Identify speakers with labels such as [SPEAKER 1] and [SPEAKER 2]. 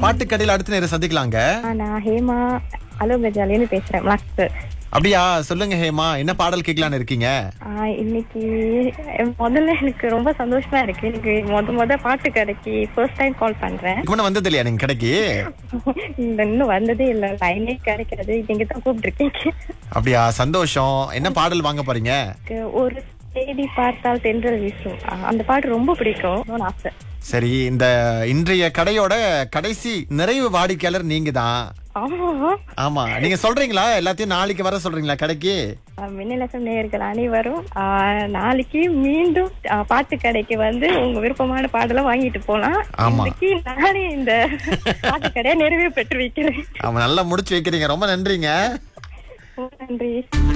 [SPEAKER 1] பாட்டு கடையில அடுத்த நேரம் சந்திக்கலாங்க
[SPEAKER 2] ஆ, நான் ஹேமா அலோகஜாலேருந்து பேசுறேன் மாஸ்க்
[SPEAKER 1] அப்படியா சொல்லுங்க ஹேமா என்ன பாடல் கேட்கலான்னு இருக்கீங்க
[SPEAKER 2] இன்னைக்கு முதல்ல எனக்கு ரொம்ப சந்தோஷமா இருக்கு எனக்கு முத முத பாட்டு கடைக்கு ஃபர்ஸ்ட் டைம் கால் பண்றேன்
[SPEAKER 1] இதுக்கு முன்ன வந்தது இல்லையா நீங்க கடைக்கு
[SPEAKER 2] இந்த இன்னும் வந்ததே இல்ல லைனே கிடைக்காது நீங்க தான் கூப்பிட்டுருக்கீங்க
[SPEAKER 1] அப்படியா சந்தோஷம் என்ன பாடல் வாங்க போறீங்க
[SPEAKER 2] எனக்கு ஒரு செய்தி பார்த்தால் தென்றல் வீசும் ஆ, அந்த பாட்டு ரொம்ப பிடிக்கும் இன்னொன்னு ஆசை
[SPEAKER 1] சரி இந்த இன்றைய கடையோட கடைசி நிறைவு வாடிக்கையாளர் நீங்க தான்
[SPEAKER 2] ஆமா
[SPEAKER 1] ஆமா நீங்க சொல்றீங்களா எல்லாத்தையும் நாளைக்கு வர சொல்றீங்களா கடைக்கு
[SPEAKER 2] மின்னலசம் நேயர்கள் அனைவரும் ஆ, நாளைக்கு மீண்டும் ஆ, பாட்டு கடைக்கு வந்து உங்க விருப்பமான பாடலாம் வாங்கிட்டு போலாம்
[SPEAKER 1] ஆமா.
[SPEAKER 2] இன்னைக்கு நானே இந்த பாட்டு கடையை நிறைவே பெற்று வைக்கிறேன்
[SPEAKER 1] ஆமா நல்லா முடிச்சு வைக்கிறீங்க ரொம்ப நன்றிங்க
[SPEAKER 2] ரொம்ப நன்றி